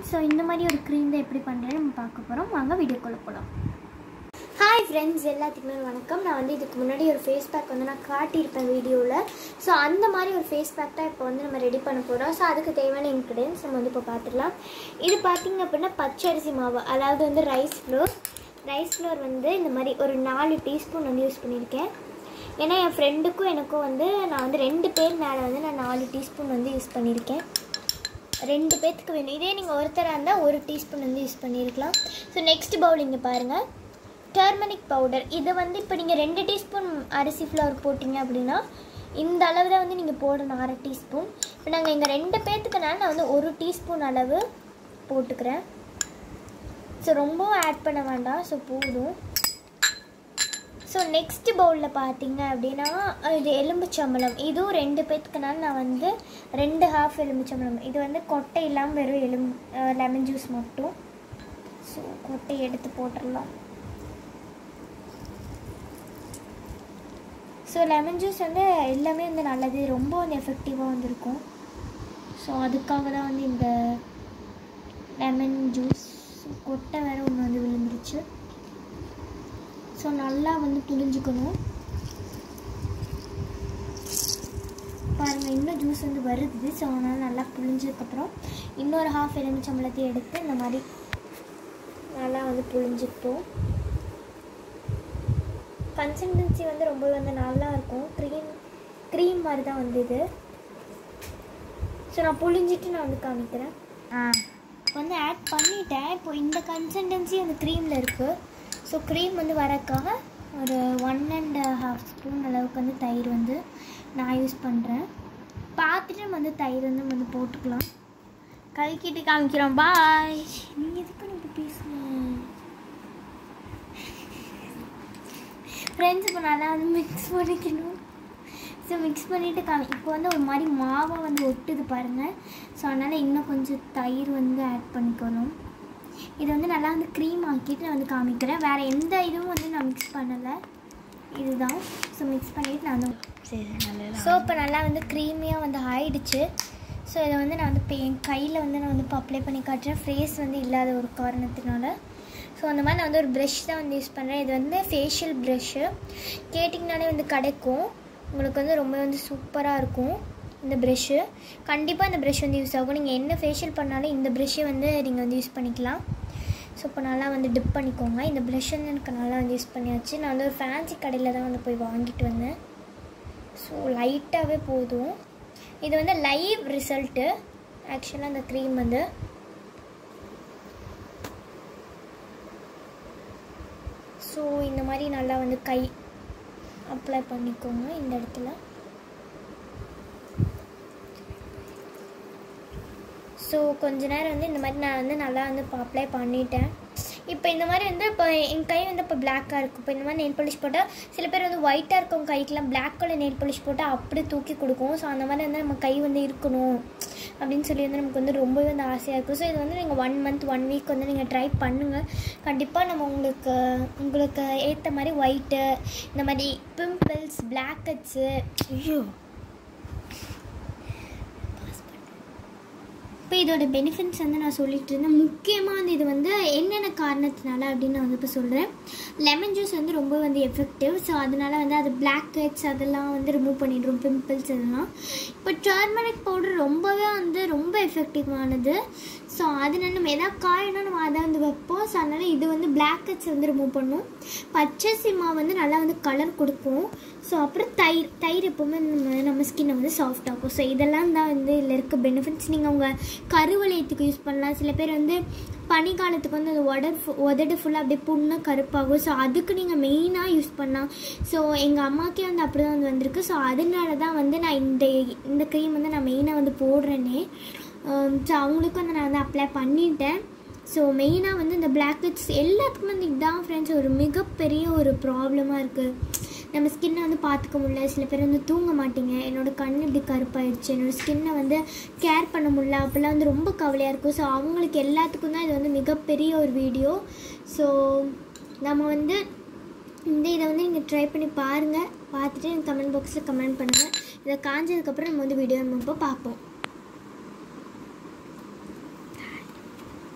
So இந்த மாதிரி ஒரு க்ரீம் தான் எப்படி பண்ணுறேன்னு நம்ம பார்க்க போகிறோம் வாங்க வீடியோக்குள்ளே போகலாம் ஹாய் ஃப்ரெண்ட்ஸ் எல்லாத்துக்குமே வணக்கம் நான் வந்து இதுக்கு முன்னாடி ஒரு ஃபேஸ் பேக் வந்து நான் காட்டியிருப்பேன் வீடியோவில் ஸோ அந்த மாதிரி ஒரு ஃபேஸ் பேக் தான் இப்போ வந்து நம்ம ரெடி பண்ண போகிறோம் ஸோ அதுக்கு தேவையான இன்க்ரீடியன்ஸ் நம்ம வந்து இப்போ பார்த்துடலாம் இது பார்த்திங்க அப்படின்னா பச்சரிசி மாவு அதாவது வந்து ரைஸ் ஃப்ளோர் ரைஸ் ஃப்ளோர் வந்து இந்த மாதிரி ஒரு நாலு டீஸ்பூன் வந்து யூஸ் பண்ணியிருக்கேன் ஏன்னா என் ஃப்ரெண்டுக்கும் எனக்கும் வந்து நான் வந்து ரெண்டு பேர் மேலே வந்து நான் நாலு டீஸ்பூன் வந்து யூஸ் பண்ணியிருக்கேன் ரெண்டு பேர்த்துக்கு வேணும் இதே நீங்கள் ஒருத்தராக இருந்தால் ஒரு டீஸ்பூன் வந்து யூஸ் பண்ணியிருக்கலாம் ஸோ நெக்ஸ்ட் பவுல் இங்கே பாருங்கள் டர்மரிக் பவுடர் இது வந்து இப்போ நீங்கள் ரெண்டு டீஸ்பூன் அரிசி ஃப்ளவர் போட்டிங்க அப்படின்னா இந்த அளவு தான் வந்து நீங்கள் போடணும் அரை டீஸ்பூன் இப்போ நாங்கள் இங்கே ரெண்டு பேர்த்துக்குனால நான் வந்து ஒரு டீஸ்பூன் அளவு போட்டுக்கிறேன் ஸோ ரொம்பவும் ஆட் பண்ண வேண்டாம் ஸோ போதும் ஸோ நெக்ஸ்ட் பவுலில் பார்த்தீங்க அப்படின்னா இது எலும்புச்சம்பளம் இதுவும் ரெண்டு பேத்துக்குனால நான் வந்து ரெண்டு ஹாஃப் எலும்புச்சம்பளம் இது வந்து கொட்டை இல்லாமல் வெறும் எலும் லெமன் ஜூஸ் மட்டும் ஸோ கொட்டை எடுத்து போட்டுடலாம் ஸோ லெமன் ஜூஸ் வந்து எல்லாமே வந்து நல்லது ரொம்ப வந்து எஃபெக்டிவாக வந்திருக்கும் ஸோ அதுக்காக தான் வந்து இந்த லெமன் ஜூஸ் கொட்டை வேறு ஒன்று வந்து விழுந்துருச்சு ஸோ நல்லா வந்து புளிஞ்சுக்கணும் பாருங்கள் இன்னும் ஜூஸ் வந்து வருது ஸோ அதனால் நல்லா புளிஞ்சதுக்கப்புறம் இன்னொரு ஹாஃப் எலுமிச்சம்பழத்தையும் எடுத்து இந்த மாதிரி நல்லா வந்து புளிஞ்சுக்கிட்டோம் கன்சிஸ்டன்சி வந்து ரொம்ப வந்து நல்லா இருக்கும் க்ரீம் க்ரீம் மாதிரி தான் வந்து இது ஸோ நான் புளிஞ்சிட்டு நான் வந்து காமிக்கிறேன் இப்போ வந்து ஆட் பண்ணிட்டேன் இப்போ இந்த கன்சிஸ்டன்சி அந்த க்ரீமில் இருக்குது ஸோ க்ரீம் வந்து வரக்காக ஒரு ஒன் அண்ட் ஹாஃப் ஸ்பூன் அளவுக்கு வந்து தயிர் வந்து நான் யூஸ் பண்ணுறேன் பார்த்துட்டு நம்ம வந்து தயிர் வந்து நம்ம வந்து போட்டுக்கலாம் கலக்கிட்டு காமிக்கிறோம் பாய் நீ எதுக்கு இப்போ பேசணும் ஃப்ரெண்ட்ஸ் இப்போ நல்லா வந்து மிக்ஸ் பண்ணிக்கணும் ஸோ மிக்ஸ் பண்ணிவிட்டு காமி இப்போ வந்து ஒரு மாதிரி மாவை வந்து ஒட்டுது பாருங்கள் ஸோ அதனால் இன்னும் கொஞ்சம் தயிர் வந்து ஆட் பண்ணிக்கணும் இது வந்து நல்லா வந்து க்ரீம் ஆக்கிட்டு நான் வந்து காமிக்கிறேன் வேறு எந்த இதுவும் வந்து நான் மிக்ஸ் பண்ணலை இதுதான் ஸோ மிக்ஸ் பண்ணிவிட்டு நான் வந்து சரி நல்லா ஸோ இப்போ நல்லா வந்து க்ரீமியாக வந்து ஆயிடுச்சு ஸோ இதை வந்து நான் வந்து இப்போ என் கையில் வந்து நான் வந்து இப்போ அப்ளை பண்ணி காட்டுறேன் ஃபேஸ் வந்து இல்லாத ஒரு காரணத்தினால ஸோ அந்த மாதிரி நான் வந்து ஒரு ப்ரஷ் தான் வந்து யூஸ் பண்ணுறேன் இது வந்து ஃபேஷியல் ப்ரஷ்ஷு கேட்டிங்கனாலே வந்து கிடைக்கும் உங்களுக்கு வந்து ரொம்ப வந்து சூப்பராக இருக்கும் இந்த ப்ரெஷ்ஷு கண்டிப்பாக இந்த ப்ரெஷ் வந்து யூஸ் ஆகும் நீங்கள் என்ன ஃபேஷியல் பண்ணாலும் இந்த ப்ரெஷ்ஷை வந்து நீங்கள் வந்து யூஸ் பண்ணிக்கலாம் ஸோ இப்போ நல்லா வந்து டிப் பண்ணிக்கோங்க இந்த ப்ரெஷ் வந்து எனக்கு நல்லா வந்து யூஸ் பண்ணியாச்சு நான் வந்து ஒரு ஃபேன்சி கடையில் தான் வந்து போய் வாங்கிட்டு வந்தேன் ஸோ லைட்டாகவே போதும் இது வந்து லைவ் ரிசல்ட்டு ஆக்சுவலாக அந்த க்ரீம் வந்து ஸோ இந்த மாதிரி நல்லா வந்து கை அப்ளை பண்ணிக்கோங்க இந்த இடத்துல ஸோ கொஞ்ச நேரம் வந்து இந்த மாதிரி நான் வந்து நல்லா வந்து இப்போ அப்ளை பண்ணிட்டேன் இப்போ இந்த மாதிரி வந்து இப்போ என் கை வந்து இப்போ பிளாக்காக இருக்கும் இப்போ இந்த மாதிரி நெயில் பாலிஷ் போட்டால் சில பேர் வந்து ஒயிட்டாக இருக்கும் கைக்கெலாம் பிளாக் கலர் நெயில் பாலிஷ் போட்டால் அப்படி தூக்கி கொடுக்கும் ஸோ அந்த மாதிரி வந்து நம்ம கை வந்து இருக்கணும் அப்படின்னு சொல்லி வந்து நமக்கு வந்து ரொம்பவே வந்து ஆசையாக இருக்கும் ஸோ இது வந்து நீங்கள் ஒன் மந்த் ஒன் வீக் வந்து நீங்கள் ட்ரை பண்ணுங்கள் கண்டிப்பாக நம்ம உங்களுக்கு உங்களுக்கு ஏற்ற மாதிரி ஒயிட்டு இந்த மாதிரி பிம்பிள்ஸ் பிளாக் ஹெட்ஸு ஐயோ இப்போ இதோட பெனிஃபிட்ஸ் வந்து நான் சொல்லிட்டு இருந்தேன் முக்கியமாக வந்து இது வந்து என்னென்ன காரணத்தினால அப்படின்னு நான் வந்து இப்போ சொல்கிறேன் லெமன் ஜூஸ் வந்து ரொம்ப வந்து எஃபெக்டிவ் ஸோ அதனால வந்து அது பிளாக் ஹெட்ஸ் அதெல்லாம் வந்து ரிமூவ் பண்ணிடுறோம் பிம்பிள்ஸ் அதெல்லாம் இப்போ டர்மரிக் பவுடர் ரொம்பவே வந்து ரொம்ப எஃபெக்டிவானது ஸோ அதனால நம்ம எதாவது காயணும் நம்ம அதை வந்து வைப்போம் ஸோ அதனால் இது வந்து பிளாக் ஹெட்ஸ் வந்து ரிமூவ் பண்ணும் பச்சரிசி மாவு வந்து நல்லா வந்து கலர் கொடுக்கும் ஸோ அப்புறம் தயிர் தயிர் எப்போவுமே நம்ம நம்ம ஸ்கின்னை வந்து சாஃப்ட் ஆகும் ஸோ இதெல்லாம் தான் வந்து இதில் இருக்க பெனிஃபிட்ஸ் நீங்கள் உங்கள் கருவளையத்துக்கு யூஸ் பண்ணலாம் சில பேர் வந்து பனிக்காலத்துக்கு வந்து அந்த உடல் ஃபு உதடு ஃபுல்லாக அப்படியே புண்ணு கருப்பாகும் ஸோ அதுக்கு நீங்கள் மெயினாக யூஸ் பண்ணலாம் ஸோ எங்கள் அம்மாக்கே வந்து அப்படி தான் வந்து வந்திருக்கு ஸோ அதனால தான் வந்து நான் இந்த இந்த க்ரீம் வந்து நான் மெயினாக வந்து போடுறேனே ஸோ அவங்களுக்கும் வந்து நான் வந்து அப்ளை பண்ணிட்டேன் ஸோ மெயினாக வந்து இந்த பிளாக் ஹெட்ஸ் எல்லாத்துக்குமே வந்து இதுதான் ஃப்ரெண்ட்ஸ் ஒரு மிகப்பெரிய ஒரு ப்ராப்ளமாக இருக்குது நம்ம ஸ்கின்னை வந்து பார்த்துக்க முடியல சில பேர் வந்து தூங்க மாட்டீங்க என்னோட கண் இப்படி கருப்பாயிடுச்சு என்னோடய ஸ்கின்னை வந்து கேர் பண்ண முடியல அப்போல்லாம் வந்து ரொம்ப கவலையாக இருக்கும் ஸோ அவங்களுக்கு எல்லாத்துக்கும் தான் இது வந்து மிகப்பெரிய ஒரு வீடியோ ஸோ நம்ம வந்து இந்த இதை வந்து நீங்கள் ட்ரை பண்ணி பாருங்கள் பார்த்துட்டு எனக்கு கமெண்ட் பாக்ஸில் கமெண்ட் பண்ணுங்கள் இதை காஞ்சதுக்கப்புறம் நம்ம வந்து வீடியோ நம்ம இப்போ பார்ப்போம்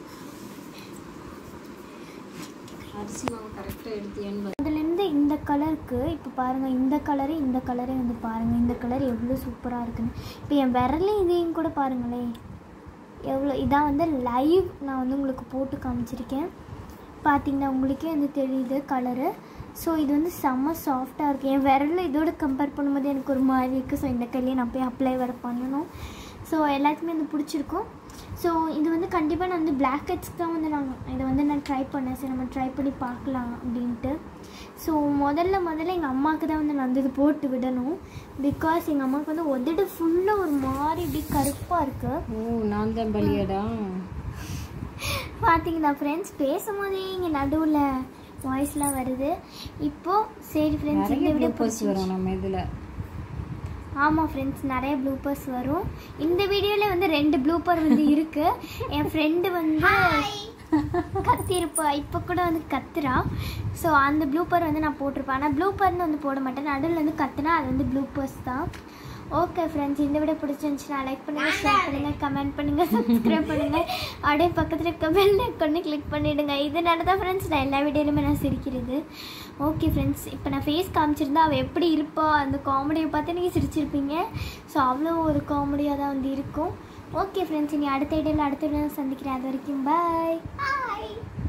அரிசி மாவு கரெக்டாக எடுத்தியான்னு பாரு. அதுலேருந்து இந்த கலருக்கு இப்போ பாருங்கள் இந்த கலரு இந்த கலரே வந்து பாருங்கள் இந்த கலர் எவ்வளோ சூப்பராக இருக்குன்னு இப்போ என் விரலையும் இதையும் கூட பாருங்களேன் எவ்வளோ இதான் வந்து லைவ் நான் வந்து உங்களுக்கு போட்டு காமிச்சிருக்கேன் பார்த்தீங்கன்னா உங்களுக்கே வந்து தெரியுது கலரு ஸோ இது வந்து செம்ம சாஃப்டாக இருக்குது என் விரலில் இதோட கம்பேர் பண்ணும்போது எனக்கு ஒரு மாதிரி இருக்குது ஸோ இந்த கையிலேயே நான் போய் அப்ளை வர பண்ணணும் ஸோ எல்லாத்துக்குமே வந்து பிடிச்சிருக்கும் ஸோ இது வந்து கண்டிப்பாக நான் வந்து பிளாக் ஹெட்ஸ்க்கு தான் வந்து நான் இதை வந்து நான் ட்ரை பண்ணேன் சரி நம்ம ட்ரை பண்ணி பார்க்கலாம் அப்படின்ட்டு ஸோ முதல்ல முதல்ல எங்கள் அம்மாவுக்கு தான் வந்து நான் வந்து இது போட்டு விடணும் பிகாஸ் எங்கள் அம்மாவுக்கு வந்து உதடு ஃபுல்லாக ஒரு மாதிரி இப்படி கருப்பாக இருக்குது ஓ நான் தான் பலியாடா பார்த்தீங்களா ஃப்ரெண்ட்ஸ் பேசும்போதே இங்கே நடுவில் வாய்ஸ்லாம் வருது இப்போது சரி ஃப்ரெண்ட்ஸ் இந்த நிறைய வீடியோ ப்ளூப்பர்ஸ் வரும் நம்ம இதில் ஆமாம் ஃப்ரெண்ட்ஸ் நிறைய ப்ளூப்பர்ஸ் வரும் இந்த வீடியோவில் வந்து ரெண்டு ப்ளூப்பர் வந்து இருக்குது என் ஃப்ரெண்டு வந்து கத்திருப்பா இப்போ கூட வந்து கத்துறா ஸோ அந்த ப்ளூப்பர் வந்து நான் போட்டிருப்பேன் ஆனால் ப்ளூப்பர்னு வந்து போட மாட்டேன் நடுவில் வந்து கத்துனா அது வந்து ப்ளூப்பர்ஸ் தான் ஓகே ஃப்ரெண்ட்ஸ் இந்த விட பிடிச்சிருந்துச்சுன்னா லைக் பண்ணுங்கள் ஷேர் பண்ணுங்கள் கமெண்ட் பண்ணுங்கள் சப்ஸ்கிரைப் பண்ணுங்கள் அப்படியே பக்கத்தில் இருக்க பெல் கொண்டு கிளிக் பண்ணிவிடுங்க இதனால தான் ஃப்ரெண்ட்ஸ் நான் எல்லா வீடியோலையுமே நான் சிரிக்கிறது ஓகே ஃப்ரெண்ட்ஸ் இப்போ நான் ஃபேஸ் காமிச்சிருந்தா அவள் எப்படி இருப்பா அந்த காமெடியை பார்த்து நீங்கள் சிரிச்சிருப்பீங்க ஸோ அவ்வளோ ஒரு காமெடியாக தான் வந்து இருக்கும் ஓகே ஃப்ரெண்ட்ஸ் இனி அடுத்த வீடியோவில் அடுத்த வீடியோ சந்திக்கிறேன் அது வரைக்கும் பாய் பாய்